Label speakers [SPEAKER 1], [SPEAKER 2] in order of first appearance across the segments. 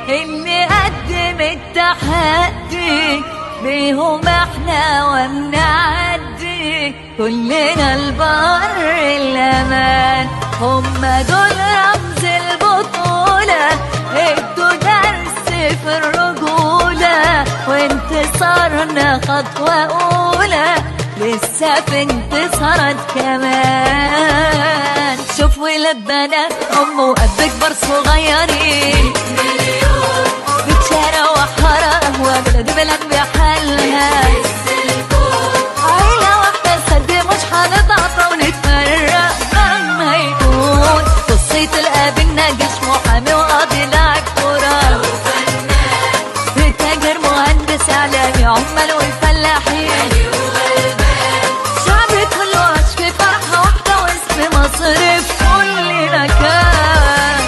[SPEAKER 1] اللي قدم التحدي بيهم احنا وبنعدي كلنا البر الامان هم دول رمز البطولة ادوا درس في الرجولة وانتصارنا خطوة أولى لسه في انتصارات كمان شوف ولاد بنات أم وأب كبار صغيرين بتشارع وحارة قهوة بلد بلد بحالها عيلة واحدة سد مش هنتعطى ونتفرق مهما يكون قصة الأب الناجش محامي وقاضي لاعب كورة تاجر مهندس إعلامي عمال والفلاحين شعبي كله عاش في فرحة واحدة واسم مصر في كل مكان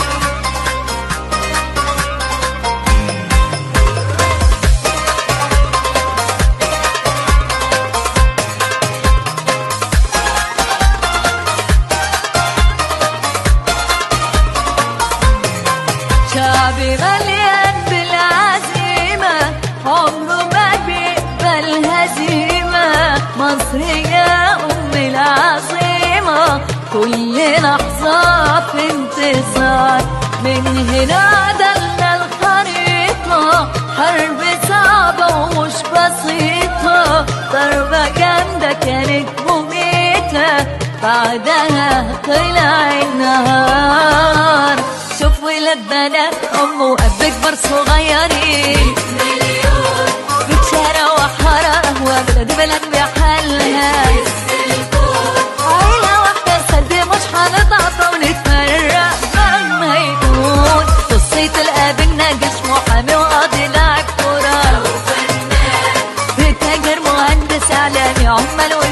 [SPEAKER 1] شعبي مليان بالعزيمة عمره ما بيقبل هزيمة مصر يا أم العظيمة كل لحظة في انتصار من هنا دلنا الخريطة حرب صعبة ومش بسيطة ضربة جامدة كانت مميتة بعدها طلع النهار شوف ولاد بنات أم وأب كبار صغيرين بتشارع وحارة قهوة بلد بلد بحالها عيلة واحدة سد مش هنتعطى ونتفرق مهما يكون قصة الأب الناجش محامي وقاضي لاعب كورة تاجر مهندس إعلامي عمال